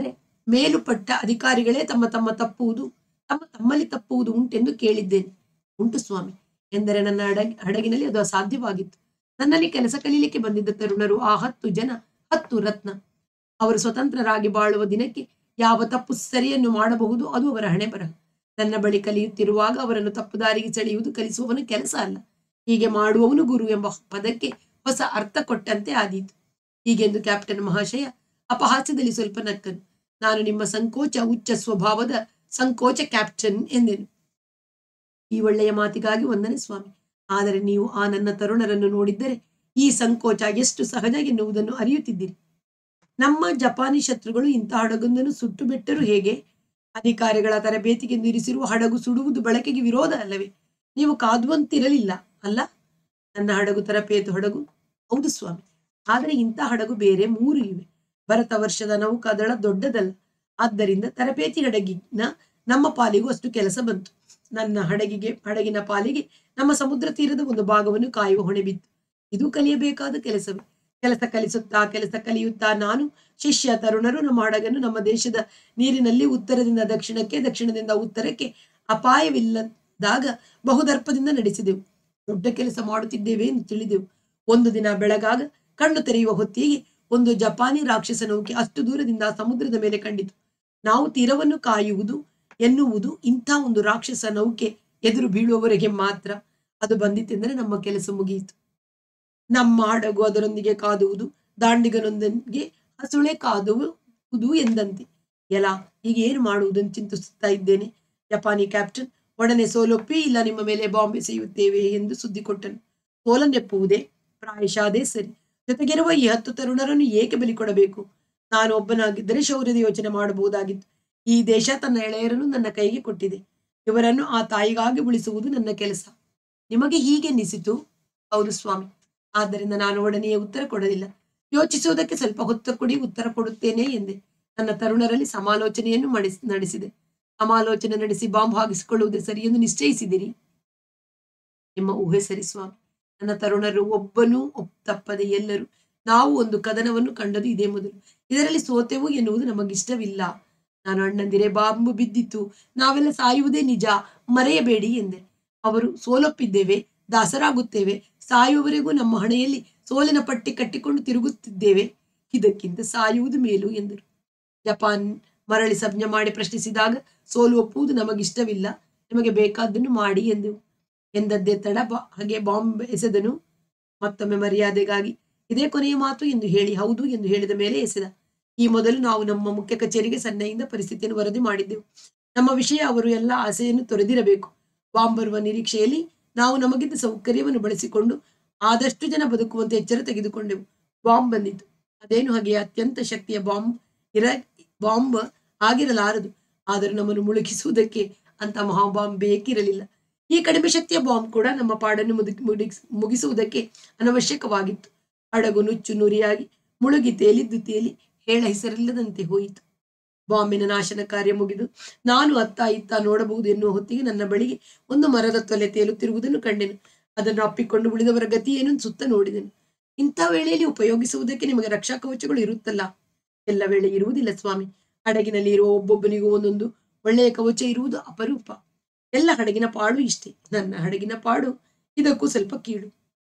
ಮೇಲುಪಟ್ಟ ಅಧಿಕಾರಿಗಳೇ ತಮ್ಮ ತಮ್ಮ ತಪ್ಪುವುದು ತಮ್ಮ ತಮ್ಮಲ್ಲಿ ತಪ್ಪುವುದು ಉಂಟೆಂದು ಕೇಳಿದ್ದೇನೆ ಉಂಟು ಸ್ವಾಮಿ ಎಂದರೆ ನನ್ನ ಹಡಗ್ ಹಡಗಿನಲ್ಲಿ ಅದು ಅಸಾಧ್ಯವಾಗಿತ್ತು ನನ್ನಲ್ಲಿ ಕೆಲಸ ಕಲೀಲಿಕ್ಕೆ ಬಂದಿದ್ದ ತರುಣರು ಆ ಹತ್ತು ಜನ ಹತ್ತು ರತ್ನ ಅವರು ಸ್ವತಂತ್ರರಾಗಿ ಬಾಳುವ ದಿನಕ್ಕೆ ಯಾವ ತಪ್ಪು ಸರಿಯನ್ನು ಮಾಡಬಹುದು ಅದು ಅವರ ಹಣೆ ಬರಹ ನನ್ನ ಬಳಿ ಕಲಿಯುತ್ತಿರುವಾಗ ಅವರನ್ನು ತಪ್ಪು ದಾರಿಗೆ ಸೆಳೆಯುವುದು ಕಲಿಸುವವನ ಕೆಲಸ ಅಲ್ಲ ಹೀಗೆ ಮಾಡುವವನು ಗುರು ಎಂಬ ಪದಕ್ಕೆ ಹೊಸ ಅರ್ಥ ಕೊಟ್ಟಂತೆ ಆದೀತು ಹೀಗೆಂದು ಕ್ಯಾಪ್ಟನ್ ಮಹಾಶಯ ಅಪಹಾಸ್ಯದಲ್ಲಿ ಸ್ವಲ್ಪ ನಕ್ಕನು ನಾನು ನಿಮ್ಮ ಸಂಕೋಚ ಉಚ್ಚ ಸ್ವಭಾವದ ಸಂಕೋಚ ಕ್ಯಾಪ್ಟನ್ ಎಂದೆನು ಈ ಒಳ್ಳೆಯ ಮಾತಿಗಾಗಿ ವಂದನೆ ಸ್ವಾಮಿ ಆದರೆ ನೀವು ಆ ನನ್ನ ತರುಣರನ್ನು ನೋಡಿದ್ದರೆ ಈ ಸಂಕೋಚ ಎಷ್ಟು ಸಹಜ ಎನ್ನುವುದನ್ನು ಅರಿಯುತ್ತಿದ್ದೀರಿ ನಮ್ಮ ಜಪಾನಿ ಶತ್ರುಗಳು ಇಂಥ ಹಡಗೊಂದನ್ನು ಸುಟ್ಟು ಬಿಟ್ಟರು ಹೇಗೆ ಅಧಿಕಾರಿಗಳ ತರಬೇತಿಗೆಂದು ಇರಿಸಿರುವ ಹಡಗು ಸುಡುವುದು ಬಳಕೆಗೆ ವಿರೋಧ ಅಲ್ಲವೇ ನೀವು ಕಾದುವಂತಿರಲಿಲ್ಲ ಅಲ್ಲ ನನ್ನ ಹಡಗು ತರಬೇತು ಹಡಗು ಹೌದು ಸ್ವಾಮಿ ಆದರೆ ಇಂಥ ಹಡಗು ಬೇರೆ ಮೂರು ಇವೆ ಭರತ ವರ್ಷದ ನೌಕಾದಳ ದೊಡ್ಡದಲ್ಲ ಆದ್ದರಿಂದ ತರಬೇತಿ ಹಡಗಿನ ನಮ್ಮ ಪಾಲಿಗೂ ಅಷ್ಟು ಕೆಲಸ ಬಂತು ನನ್ನ ಹಡಗಿಗೆ ಹಡಗಿನ ಪಾಲಿಗೆ ನಮ್ಮ ಸಮುದ್ರ ತೀರದ ಒಂದು ಭಾಗವನ್ನು ಕಾಯುವ ಹೊಣೆ ಬಿತ್ತು ಇದು ಕಲಿಯಬೇಕಾದ ಕೆಲಸವೇ ಕೆಲಸ ಕಲಿಸುತ್ತಾ ಕೆಲಸ ಕಲಿಯುತ್ತಾ ನಾನು ಶಿಷ್ಯ ತರುಣರು ನಮ್ಮ ಹಡಗನ್ನು ನಮ್ಮ ದೇಶದ ನೀರಿನಲ್ಲಿ ಉತ್ತರದಿಂದ ದಕ್ಷಿಣಕ್ಕೆ ದಕ್ಷಿಣದಿಂದ ಉತ್ತರಕ್ಕೆ ಅಪಾಯವಿಲ್ಲದಾಗ ಬಹುದರ್ಪದಿಂದ ನಡೆಸಿದೆವು ದೊಡ್ಡ ಕೆಲಸ ಮಾಡುತ್ತಿದ್ದೇವೆ ಎಂದು ತಿಳಿದೆವು ಒಂದು ದಿನ ಬೆಳಗಾಗ ಕಣ್ಣು ತೆರೆಯುವ ಹೊತ್ತಿಗೆ ಒಂದು ಜಪಾನಿ ರಾಕ್ಷಸ ನೌಕೆ ಅಷ್ಟು ದೂರದಿಂದ ಸಮುದ್ರದ ಮೇಲೆ ಕಂಡಿತು ನಾವು ತೀರವನ್ನು ಕಾಯುವುದು ಎನ್ನುವುದು ಇಂಥ ಒಂದು ರಾಕ್ಷಸ ನೌಕೆ ಎದುರು ಬೀಳುವವರೆಗೆ ಮಾತ್ರ ಅದು ಬಂದಿತ್ತೆಂದರೆ ನಮ್ಮ ಕೆಲಸ ಮುಗಿಯಿತು ನಮ್ಮ ಹಡಗು ಅದರೊಂದಿಗೆ ಕಾದುವುದು ದಾಂಡಿಗನೊಂದಿಗೆ ಹಸುಳೆ ಕಾದುವುದು ಎಂದಂತೆ ಎಲ ಈಗ ಏನು ಮಾಡುವುದನ್ನು ಚಿಂತಿಸುತ್ತಾ ಇದ್ದೇನೆ ಜಪಾನಿ ಕ್ಯಾಪ್ಟನ್ ಒಡನೆ ಸೋಲೊಪ್ಪಿ ಇಲ್ಲ ನಿಮ್ಮ ಮೇಲೆ ಬಾಂಬ್ ಎಸೆಯುತ್ತೇವೆ ಎಂದು ಸುದ್ದಿ ಕೊಟ್ಟನು ಸೋಲನ್ನೆಪ್ಪುವುದೇ ಪ್ರಾಯಶಃ ಅದೇ ಸರಿ ಜೊತೆಗಿರುವ ಈ ಹತ್ತು ತರುಣರನ್ನು ಏಕೆ ಬಲಿ ಕೊಡಬೇಕು ನಾನು ಒಬ್ಬನಾಗಿದ್ದರೆ ಶೌರ್ಯದ ಯೋಚನೆ ಮಾಡಬಹುದಾಗಿತ್ತು ಈ ದೇಶ ತನ್ನ ಎಳೆಯರನ್ನು ನನ್ನ ಕೈಗೆ ಕೊಟ್ಟಿದೆ ಇವರನ್ನು ಆ ತಾಯಿಗಾಗಿ ಉಳಿಸುವುದು ನನ್ನ ಕೆಲಸ ನಿಮಗೆ ಹೀಗೆನ್ನಿಸಿತು ಹೌದು ಸ್ವಾಮಿ ಆದ್ದರಿಂದ ನಾನು ಒಡನೆಯೇ ಉತ್ತರ ಕೊಡಲಿಲ್ಲ ಯೋಚಿಸುವುದಕ್ಕೆ ಸ್ವಲ್ಪ ಹೊತ್ತು ಕೊಡಿ ಉತ್ತರ ಕೊಡುತ್ತೇನೆ ಎಂದೆ ನನ್ನ ತರುಣರಲ್ಲಿ ಸಮಾಲೋಚನೆಯನ್ನು ಮಾಡಿಸ್ ನಡೆಸಿದೆ ಸಮಾಲೋಚನೆ ನಡೆಸಿ ಬಾಂಬ್ ಹಾಕಿಸಿಕೊಳ್ಳುವುದು ಸರಿ ಎಂದು ನಿಶ್ಚಯಿಸಿದಿರಿ ನಿಮ್ಮ ಊಹೆ ಸರಿ ಸ್ವಾಮಿ ನನ್ನ ತರುಣರು ಒಬ್ಬನೂ ಒಪ್ ತಪ್ಪದೆ ಎಲ್ಲರೂ ನಾವು ಒಂದು ಕದನವನ್ನು ಕಂಡದು ಇದೇ ಮೊದಲು ಇದರಲ್ಲಿ ಸೋತೆವು ಎನ್ನುವುದು ನಮಗಿಷ್ಟವಿಲ್ಲ ನಾನು ಅಣ್ಣಂದಿರೆ ಬಾಂಬು ಬಿದ್ದಿತ್ತು ನಾವೆಲ್ಲ ಸಾಯುವುದೇ ನಿಜ ಮರೆಯಬೇಡಿ ಎಂದೆ ಅವರು ಸೋಲೊಪ್ಪಿದ್ದೇವೆ ದಾಸರಾಗುತ್ತೇವೆ ಸಾಯುವವರೆಗೂ ನಮ್ಮ ಹಣೆಯಲ್ಲಿ ಸೋಲಿನ ಪಟ್ಟಿ ಕಟ್ಟಿಕೊಂಡು ತಿರುಗುತ್ತಿದ್ದೇವೆ ಇದಕ್ಕಿಂತ ಸಾಯುವುದು ಮೇಲು ಎಂದರು ಜಪಾನ್ ಮರಳಿ ಸಂಜ್ಞೆ ಮಾಡಿ ಪ್ರಶ್ನಿಸಿದಾಗ ಸೋಲು ಒಪ್ಪುವುದು ನಮಗಿಷ್ಟವಿಲ್ಲ ನಿಮಗೆ ಬೇಕಾದ್ದನ್ನು ಮಾಡಿ ಎಂದೆವು ಎಂದದ್ದೇ ತಡ ಬಾ ಹಾಗೆ ಬಾಂಬ್ ಎಸೆದನು ಮತ್ತೊಮ್ಮೆ ಮರ್ಯಾದೆಗಾಗಿ ಇದೇ ಕೊನೆಯ ಮಾತು ಎಂದು ಹೇಳಿ ಹೌದು ಎಂದು ಹೇಳಿದ ಮೇಲೆ ಎಸೆದ ಈ ಮೊದಲು ನಾವು ನಮ್ಮ ಮುಖ್ಯ ಕಚೇರಿಗೆ ಸನ್ನೆಯಿಂದ ಪರಿಸ್ಥಿತಿಯನ್ನು ವರದಿ ಮಾಡಿದ್ದೆವು ನಮ್ಮ ವಿಷಯ ಅವರು ಎಲ್ಲ ಆಸೆಯನ್ನು ತೊರೆದಿರಬೇಕು ಬಾಂಬ್ ಬರುವ ನಿರೀಕ್ಷೆಯಲ್ಲಿ ನಾವು ನಮಗಿದ್ದ ಸೌಕರ್ಯವನ್ನು ಬಳಸಿಕೊಂಡು ಆದಷ್ಟು ಜನ ಬದುಕುವಂತೆ ಎಚ್ಚರ ತೆಗೆದುಕೊಂಡೆವು ಬಾಂಬ್ ಬಂದಿತು ಅದೇನು ಹಾಗೆ ಅತ್ಯಂತ ಶಕ್ತಿಯ ಬಾಂಬ್ ಇರ ಬಾಂಬ್ ಆಗಿರಲಾರದು ಆದರೂ ನಮ್ಮನ್ನು ಮುಳುಗಿಸುವುದಕ್ಕೆ ಅಂತ ಮಹಾಬಾಂಬ್ ಬೇಕಿರಲಿಲ್ಲ ಈ ಕಡಿಮೆ ಶಕ್ತಿಯ ಬಾಂಬ್ ಕೂಡ ನಮ್ಮ ಪಾಡನ್ನು ಮುದುಕಿ ಮುಗಿಸ್ ಮುಗಿಸುವುದಕ್ಕೆ ಅನವಶ್ಯಕವಾಗಿತ್ತು ಹಡಗು ನುಚ್ಚು ನುರಿಯಾಗಿ ಮುಳುಗಿ ತೇಲಿದ್ದು ತೇಲಿ ಹೇಳ ಹೆಸರಿಲ್ಲದಂತೆ ಹೋಯಿತು ಬಾಂಬಿನ ನಾಶನ ಕಾರ್ಯ ಮುಗಿದು ನಾನು ಅತ್ತ ಇತ್ತ ನೋಡಬಹುದು ಎನ್ನುವ ಹೊತ್ತಿಗೆ ನನ್ನ ಬಳಿಗೆ ಒಂದು ಮರದ ತೊಲೆ ತೇಲುತ್ತಿರುವುದನ್ನು ಕಂಡೆನು ಅದನ್ನು ಅಪ್ಪಿಕೊಂಡು ಉಳಿದವರ ಗತಿ ಏನು ಸುತ್ತ ನೋಡಿದೆನು ಇಂಥ ವೇಳೆಯಲ್ಲಿ ಉಪಯೋಗಿಸುವುದಕ್ಕೆ ನಿಮಗೆ ರಕ್ಷಾ ಕವಚಗಳು ಇರುತ್ತಲ್ಲ ಎಲ್ಲ ವೇಳೆ ಇರುವುದಿಲ್ಲ ಸ್ವಾಮಿ ಹಡಗಿನಲ್ಲಿ ಇರುವ ಒಬ್ಬೊಬ್ಬನಿಗೂ ಒಂದೊಂದು ಒಳ್ಳೆಯ ಕವಚ ಇರುವುದು ಅಪರೂಪ ಎಲ್ಲ ಹಡಗಿನ ಪಾಡು ಇಷ್ಟೇ ನನ್ನ ಹಡಗಿನ ಪಾಡು ಇದಕ್ಕೂ ಸ್ವಲ್ಪ ಕೀಳು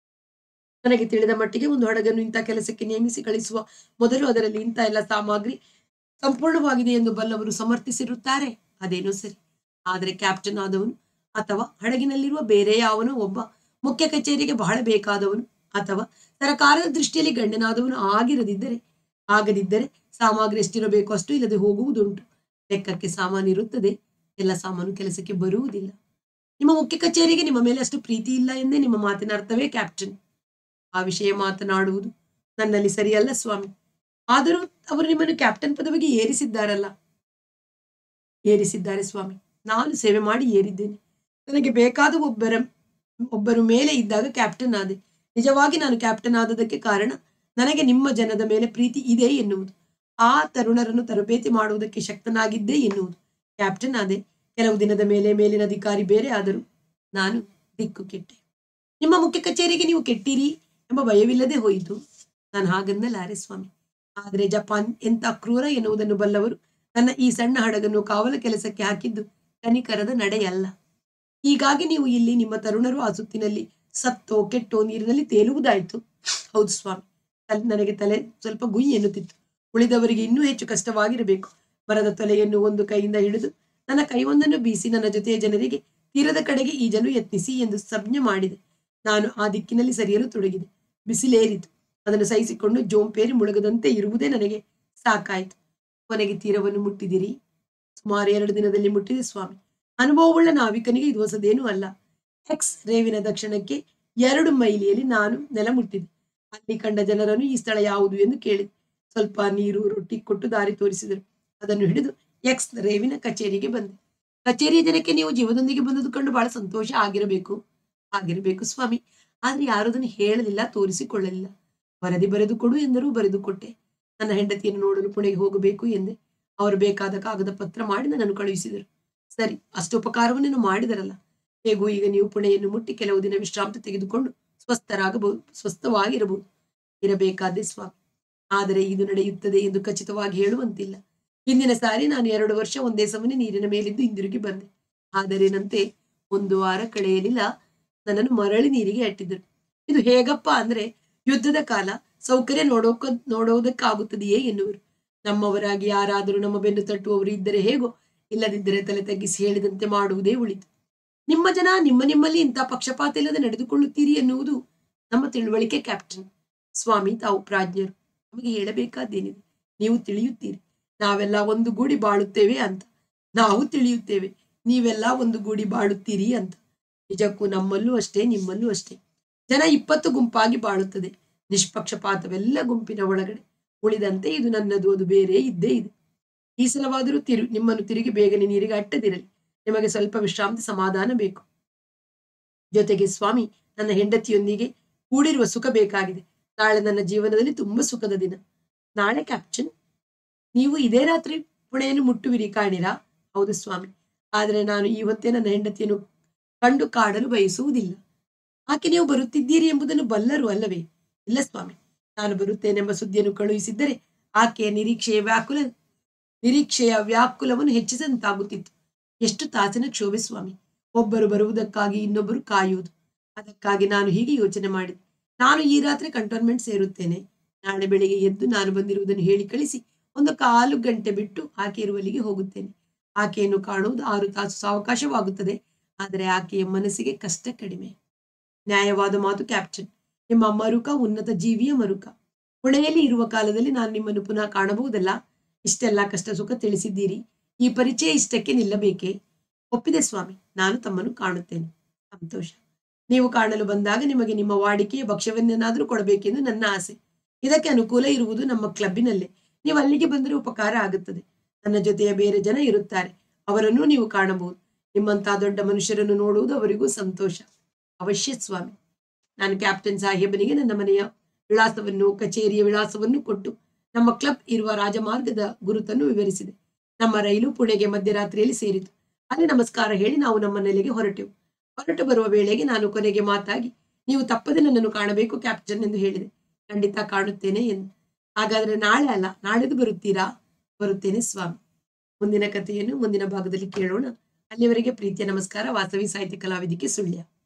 ನನಗೆ ತಿಳಿದ ಮಟ್ಟಿಗೆ ಒಂದು ಹಡಗನ್ನು ಇಂಥ ಕೆಲಸಕ್ಕೆ ನೇಮಿಸಿ ಕಳಿಸುವ ಮೊದಲು ಅದರಲ್ಲಿ ಇಂಥ ಎಲ್ಲ ಸಾಮಗ್ರಿ ಸಂಪೂರ್ಣವಾಗಿದೆ ಎಂದು ಬಲ್ಲವರು ಸಮರ್ಥಿಸಿರುತ್ತಾರೆ ಅದೇನೋ ಸರಿ ಆದರೆ ಕ್ಯಾಪ್ಟನ್ ಆದವನು ಅಥವಾ ಹಡಗಿನಲ್ಲಿರುವ ಬೇರೆ ಯಾವನೋ ಒಬ್ಬ ಮುಖ್ಯ ಕಚೇರಿಗೆ ಬಹಳ ಬೇಕಾದವನು ಅಥವಾ ಸರಕಾರದ ದೃಷ್ಟಿಯಲ್ಲಿ ಗಂಡನಾದವನು ಆಗಿರದಿದ್ದರೆ ಆಗದಿದ್ದರೆ ಸಾಮಗ್ರಿ ಎಷ್ಟಿರಬೇಕು ಅಷ್ಟು ಇಲ್ಲದೆ ಹೋಗುವುದುಂಟು ಲೆಕ್ಕಕ್ಕೆ ಸಾಮಾನು ಇರುತ್ತದೆ ಎಲ್ಲ ಸಾಮಾನು ಕೆಲಸಕ್ಕೆ ಬರುವುದಿಲ್ಲ ನಿಮ್ಮ ಮುಖ್ಯ ಕಚೇರಿಗೆ ನಿಮ್ಮ ಮೇಲೆ ಅಷ್ಟು ಪ್ರೀತಿ ಇಲ್ಲ ಎಂದೇ ನಿಮ್ಮ ಮಾತಿನ ಅರ್ಥವೇ ಕ್ಯಾಪ್ಟನ್ ಆ ವಿಷಯ ಮಾತನಾಡುವುದು ನನ್ನಲ್ಲಿ ಸರಿಯಲ್ಲ ಸ್ವಾಮಿ ಆದರೂ ಅವರು ನಿಮ್ಮನ್ನು ಕ್ಯಾಪ್ಟನ್ ಪದವಿಗೆ ಏರಿಸಿದ್ದಾರಲ್ಲ ಏರಿಸಿದ್ದಾರೆ ಸ್ವಾಮಿ ನಾನು ಸೇವೆ ಮಾಡಿ ಏರಿದ್ದೇನೆ ನನಗೆ ಬೇಕಾದ ಒಬ್ಬರ ಒಬ್ಬರು ಮೇಲೆ ಇದ್ದಾಗ ಕ್ಯಾಪ್ಟನ್ ಆದೆ ನಿಜವಾಗಿ ನಾನು ಕ್ಯಾಪ್ಟನ್ ಆದದಕ್ಕೆ ಕಾರಣ ನನಗೆ ನಿಮ್ಮ ಜನದ ಮೇಲೆ ಪ್ರೀತಿ ಇದೆ ಎನ್ನುವುದು ಆ ತರುಣರನ್ನು ತರಬೇತಿ ಮಾಡುವುದಕ್ಕೆ ಶಕ್ತನಾಗಿದ್ದೆ ಎನ್ನುವುದು ಕ್ಯಾಪ್ಟನ್ ಆದೆ ಕೆಲವು ದಿನದ ಮೇಲೆ ಮೇಲಿನ ಅಧಿಕಾರಿ ಬೇರೆ ಆದರು ನಾನು ದಿಕ್ಕು ಕೆಟ್ಟೆ ನಿಮ್ಮ ಮುಖ್ಯ ಕಚೇರಿಗೆ ನೀವು ಕೆಟ್ಟಿರಿ ಎಂಬ ಭಯವಿಲ್ಲದೆ ಹೋಯಿತು ನಾನು ಹಾಗನ್ನಲಾರೆ ಸ್ವಾಮಿ ಆದರೆ ಜಪಾನ್ ಎಂತ ಕ್ರೂರ ಎನ್ನುವುದನ್ನು ಬಲ್ಲವರು ನನ್ನ ಈ ಸಣ್ಣ ಹಡಗನ್ನು ಕಾವಲ ಕೆಲಸಕ್ಕೆ ಹಾಕಿದ್ದು ಕನಿಕರದ ನಡೆಯಲ್ಲ ಹೀಗಾಗಿ ನೀವು ಇಲ್ಲಿ ನಿಮ್ಮ ತರುಣರು ಆ ಸುತ್ತಿನಲ್ಲಿ ಸತ್ತೋ ಕೆಟ್ಟೋ ನೀರಿನಲ್ಲಿ ತೇಲುವುದಾಯ್ತು ಹೌದು ಸ್ವಾಮಿ ತಲೆ- ನನಗೆ ತಲೆ ಸ್ವಲ್ಪ ಗುಯ್ ಎನ್ನುತ್ತಿತ್ತು ಉಳಿದವರಿಗೆ ಇನ್ನೂ ಹೆಚ್ಚು ಕಷ್ಟವಾಗಿರಬೇಕು ಮರದ ತೊಲೆಯನ್ನು ಒಂದು ಕೈಯಿಂದ ಹಿಡಿದು ನನ್ನ ಕೈಯೊಂದನ್ನು ಬೀಸಿ ನನ್ನ ಜೊತೆಯ ಜನರಿಗೆ ತೀರದ ಕಡೆಗೆ ಈಜಲು ಯತ್ನಿಸಿ ಎಂದು ಸಂಜ್ಞೆ ಮಾಡಿದೆ ನಾನು ಆ ದಿಕ್ಕಿನಲ್ಲಿ ಸರಿಯಲು ತೊಡಗಿದೆ ಬಿಸಿಲೇರಿತು ಅದನ್ನು ಸಹಿಸಿಕೊಂಡು ಜೋಂಪೇರಿ ಮುಳುಗದಂತೆ ಇರುವುದೇ ನನಗೆ ಸಾಕಾಯಿತು ಕೊನೆಗೆ ತೀರವನ್ನು ಮುಟ್ಟಿದಿರಿ ಸುಮಾರು ಎರಡು ದಿನದಲ್ಲಿ ಮುಟ್ಟಿದೆ ಸ್ವಾಮಿ ಅನುಭವವುಳ್ಳ ನಾವಿಕನಿಗೆ ಇದು ಹೊಸದೇನೂ ಅಲ್ಲ ಎಕ್ಸ್ ರೇವಿನ ದಕ್ಷಿಣಕ್ಕೆ ಎರಡು ಮೈಲಿಯಲ್ಲಿ ನಾನು ನೆಲ ಮುಟ್ಟಿದೆ ಅಲ್ಲಿ ಕಂಡ ಜನರನ್ನು ಈ ಸ್ಥಳ ಯಾವುದು ಎಂದು ಕೇಳಿದೆ ಸ್ವಲ್ಪ ನೀರು ರೊಟ್ಟಿ ಕೊಟ್ಟು ದಾರಿ ತೋರಿಸಿದರು ಅದನ್ನು ಹಿಡಿದು ಎಕ್ಸ್ ರೇವಿನ ಕಚೇರಿಗೆ ಬಂದೆ ಕಚೇರಿಯ ಜನಕ್ಕೆ ನೀವು ಜೀವದೊಂದಿಗೆ ಬಂದುದು ಕಂಡು ಬಹಳ ಸಂತೋಷ ಆಗಿರಬೇಕು ಆಗಿರಬೇಕು ಸ್ವಾಮಿ ಆದ್ರೆ ಯಾರು ಅದನ್ನು ಹೇಳಲಿಲ್ಲ ತೋರಿಸಿಕೊಳ್ಳಲಿಲ್ಲ ವರದಿ ಬರೆದು ಕೊಡು ಎಂದರೂ ಬರೆದು ಕೊಟ್ಟೆ ನನ್ನ ಹೆಂಡತಿಯನ್ನು ನೋಡಲು ಪುಣೆಗೆ ಹೋಗಬೇಕು ಎಂದೆ ಅವರು ಬೇಕಾದ ಕಾಗದ ಪತ್ರ ಮಾಡಿ ನನ್ನನ್ನು ಕಳುಹಿಸಿದರು ಸರಿ ಅಷ್ಟು ಉಪಕಾರವನ್ನು ಮಾಡಿದರಲ್ಲ ಹೇಗೂ ಈಗ ನೀವು ಪುಣೆಯನ್ನು ಮುಟ್ಟಿ ಕೆಲವು ದಿನ ವಿಶ್ರಾಂತಿ ತೆಗೆದುಕೊಂಡು ಸ್ವಸ್ಥರಾಗಬಹುದು ಸ್ವಸ್ಥವಾಗಿರಬಹುದು ಇರಬೇಕಾದೆ ಸ್ವಾಮಿ ಆದರೆ ಇದು ನಡೆಯುತ್ತದೆ ಎಂದು ಖಚಿತವಾಗಿ ಹೇಳುವಂತಿಲ್ಲ ಹಿಂದಿನ ಸಾರಿ ನಾನು ಎರಡು ವರ್ಷ ಒಂದೇ ಸಮನೆ ನೀರಿನ ಮೇಲಿದ್ದು ಹಿಂದಿರುಗಿ ಬಂದೆ ಆದರೇನಂತೆ ಒಂದು ವಾರ ಕಳೆಯಲಿಲ್ಲ ನನ್ನನ್ನು ಮರಳಿ ನೀರಿಗೆ ಅಟ್ಟಿದ್ದರು ಇದು ಹೇಗಪ್ಪ ಅಂದ್ರೆ ಯುದ್ಧದ ಕಾಲ ಸೌಕರ್ಯ ನೋಡೋಕ ನೋಡುವುದಕ್ಕಾಗುತ್ತದೆಯೇ ಎನ್ನುವರು ನಮ್ಮವರಾಗಿ ಯಾರಾದರೂ ನಮ್ಮ ಬೆನ್ನು ತಟ್ಟುವವರು ಇದ್ದರೆ ಹೇಗೋ ಇಲ್ಲದಿದ್ದರೆ ತಲೆ ತಗ್ಗಿಸಿ ಹೇಳಿದಂತೆ ಮಾಡುವುದೇ ಉಳಿತು ನಿಮ್ಮ ಜನ ನಿಮ್ಮ ನಿಮ್ಮಲ್ಲಿ ಇಂಥ ಪಕ್ಷಪಾತ ಇಲ್ಲದೆ ನಡೆದುಕೊಳ್ಳುತ್ತೀರಿ ಎನ್ನುವುದು ನಮ್ಮ ತಿಳುವಳಿಕೆ ಕ್ಯಾಪ್ಟನ್ ಸ್ವಾಮಿ ತಾವು ಪ್ರಾಜ್ಞರು ನಮಗೆ ಹೇಳಬೇಕಾದ್ದೇನಿದೆ ನೀವು ತಿಳಿಯುತ್ತೀರಿ ನಾವೆಲ್ಲ ಒಂದು ಗೂಡಿ ಬಾಳುತ್ತೇವೆ ಅಂತ ನಾವು ತಿಳಿಯುತ್ತೇವೆ ನೀವೆಲ್ಲ ಒಂದು ಗೂಡಿ ಬಾಳುತ್ತೀರಿ ಅಂತ ನಿಜಕ್ಕೂ ನಮ್ಮಲ್ಲೂ ಅಷ್ಟೇ ನಿಮ್ಮಲ್ಲೂ ಅಷ್ಟೇ ಜನ ಇಪ್ಪತ್ತು ಗುಂಪಾಗಿ ಬಾಳುತ್ತದೆ ನಿಷ್ಪಕ್ಷಪಾತವೆಲ್ಲ ಗುಂಪಿನ ಒಳಗಡೆ ಉಳಿದಂತೆ ಇದು ನನ್ನದು ಅದು ಬೇರೆ ಇದ್ದೇ ಇದೆ ಈ ಸಲವಾದರೂ ತಿರು ನಿಮ್ಮನ್ನು ತಿರುಗಿ ಬೇಗನೆ ನೀರಿಗೆ ಅಟ್ಟದಿರಲಿ ನಿಮಗೆ ಸ್ವಲ್ಪ ವಿಶ್ರಾಂತಿ ಸಮಾಧಾನ ಬೇಕು ಜೊತೆಗೆ ಸ್ವಾಮಿ ನನ್ನ ಹೆಂಡತಿಯೊಂದಿಗೆ ಕೂಡಿರುವ ಸುಖ ಬೇಕಾಗಿದೆ ನಾಳೆ ನನ್ನ ಜೀವನದಲ್ಲಿ ತುಂಬಾ ಸುಖದ ದಿನ ನಾಳೆ ಕ್ಯಾಪ್ಟನ್ ನೀವು ಇದೇ ರಾತ್ರಿ ಪುಣೆಯನ್ನು ಮುಟ್ಟುವಿರಿ ಕಾಣಿರಾ ಹೌದು ಸ್ವಾಮಿ ಆದರೆ ನಾನು ಈ ಹೊತ್ತೇ ನನ್ನ ಹೆಂಡತಿಯನ್ನು ಕಂಡು ಕಾಡಲು ಬಯಸುವುದಿಲ್ಲ ಆಕೆ ನೀವು ಬರುತ್ತಿದ್ದೀರಿ ಎಂಬುದನ್ನು ಬಲ್ಲರು ಅಲ್ಲವೇ ಇಲ್ಲ ಸ್ವಾಮಿ ನಾನು ಬರುತ್ತೇನೆಂಬ ಸುದ್ದಿಯನ್ನು ಕಳುಹಿಸಿದ್ದರೆ ಆಕೆಯ ನಿರೀಕ್ಷೆಯ ವ್ಯಾಕುಲ ನಿರೀಕ್ಷೆಯ ವ್ಯಾಕುಲವನ್ನು ಹೆಚ್ಚಿಸಂತಾಗುತ್ತಿತ್ತು ಎಷ್ಟು ತಾಸಿನ ಕ್ಷೋಭೆ ಸ್ವಾಮಿ ಒಬ್ಬರು ಬರುವುದಕ್ಕಾಗಿ ಇನ್ನೊಬ್ಬರು ಕಾಯುವುದು ಅದಕ್ಕಾಗಿ ನಾನು ಹೀಗೆ ಯೋಚನೆ ಮಾಡಿದೆ ನಾನು ಈ ರಾತ್ರಿ ಕಂಟೋನ್ಮೆಂಟ್ ಸೇರುತ್ತೇನೆ ನಾಳೆ ಬೆಳಿಗ್ಗೆ ಎದ್ದು ನಾನು ಬಂದಿರುವುದನ್ನು ಹೇಳಿ ಕಳಿಸಿ ಒಂದು ಕಾಲು ಗಂಟೆ ಬಿಟ್ಟು ಆಕೆ ಇರುವಲ್ಲಿಗೆ ಹೋಗುತ್ತೇನೆ ಆಕೆಯನ್ನು ಕಾಣುವುದು ಆರು ತಾಸು ಸಾವಕಾಶವಾಗುತ್ತದೆ ಆದರೆ ಆಕೆಯ ಮನಸ್ಸಿಗೆ ಕಷ್ಟ ಕಡಿಮೆ ನ್ಯಾಯವಾದ ಮಾತು ಕ್ಯಾಪ್ಟನ್ ನಿಮ್ಮ ಮರುಕ ಉನ್ನತ ಜೀವಿಯ ಮರುಕ ಪುಣೆಯಲ್ಲಿ ಇರುವ ಕಾಲದಲ್ಲಿ ನಾನು ನಿಮ್ಮನ್ನು ಪುನಃ ಕಾಣಬಹುದಲ್ಲ ಇಷ್ಟೆಲ್ಲ ಕಷ್ಟ ಸುಖ ತಿಳಿಸಿದ್ದೀರಿ ಈ ಪರಿಚಯ ಇಷ್ಟಕ್ಕೆ ನಿಲ್ಲಬೇಕೇ ಒಪ್ಪಿದೆ ಸ್ವಾಮಿ ನಾನು ತಮ್ಮನ್ನು ಕಾಣುತ್ತೇನೆ ಸಂತೋಷ ನೀವು ಕಾಣಲು ಬಂದಾಗ ನಿಮಗೆ ನಿಮ್ಮ ವಾಡಿಕೆಯ ಭಕ್ಷ್ಯವನ್ನೇನಾದರೂ ಕೊಡಬೇಕೆಂದು ನನ್ನ ಆಸೆ ಇದಕ್ಕೆ ಅನುಕೂಲ ಇರುವುದು ನಮ್ಮ ಕ್ಲಬ್ಬಿನಲ್ಲೇ ನೀವು ಅಲ್ಲಿಗೆ ಬಂದರೆ ಉಪಕಾರ ಆಗುತ್ತದೆ ನನ್ನ ಜೊತೆಯ ಬೇರೆ ಜನ ಇರುತ್ತಾರೆ ಅವರನ್ನೂ ನೀವು ಕಾಣಬಹುದು ನಿಮ್ಮಂತಹ ದೊಡ್ಡ ಮನುಷ್ಯರನ್ನು ನೋಡುವುದು ಅವರಿಗೂ ಸಂತೋಷ ಅವಶ್ಯ ಸ್ವಾಮಿ ನಾನು ಕ್ಯಾಪ್ಟನ್ ಸಾಹೇಬನಿಗೆ ನನ್ನ ಮನೆಯ ವಿಳಾಸವನ್ನು ಕಚೇರಿಯ ವಿಳಾಸವನ್ನು ಕೊಟ್ಟು ನಮ್ಮ ಕ್ಲಬ್ ಇರುವ ರಾಜಮಾರ್ಗದ ಗುರುತನ್ನು ವಿವರಿಸಿದೆ ನಮ್ಮ ರೈಲು ಪುಣೆಗೆ ಮಧ್ಯರಾತ್ರಿಯಲ್ಲಿ ಸೇರಿತು ಅಲ್ಲಿ ನಮಸ್ಕಾರ ಹೇಳಿ ನಾವು ನಮ್ಮ ನೆಲೆಗೆ ಹೊರಟೆವು ಹೊರಟು ಬರುವ ವೇಳೆಗೆ ನಾನು ಕೊನೆಗೆ ಮಾತಾಗಿ ನೀವು ತಪ್ಪದೆ ನನ್ನನ್ನು ಕಾಣಬೇಕು ಕ್ಯಾಪ್ಟನ್ ಎಂದು ಹೇಳಿದೆ ಖಂಡಿತ ಕಾಣುತ್ತೇನೆ ಎಂದು ಹಾಗಾದ್ರೆ ನಾಳೆ ಅಲ್ಲ ನಾಳೆದು ಬರುತ್ತೀರಾ ಬರುತ್ತೇನೆ ಸ್ವಾಮಿ ಮುಂದಿನ ಕಥೆಯನ್ನು ಮುಂದಿನ ಭಾಗದಲ್ಲಿ ಕೇಳೋಣ ಅಲ್ಲಿವರೆಗೆ ಪ್ರೀತಿಯ ನಮಸ್ಕಾರ ವಾಸವಿ ಸಾಹಿತ್ಯ ಕಲಾವಿದಿಕೆ ಸುಳ್ಯ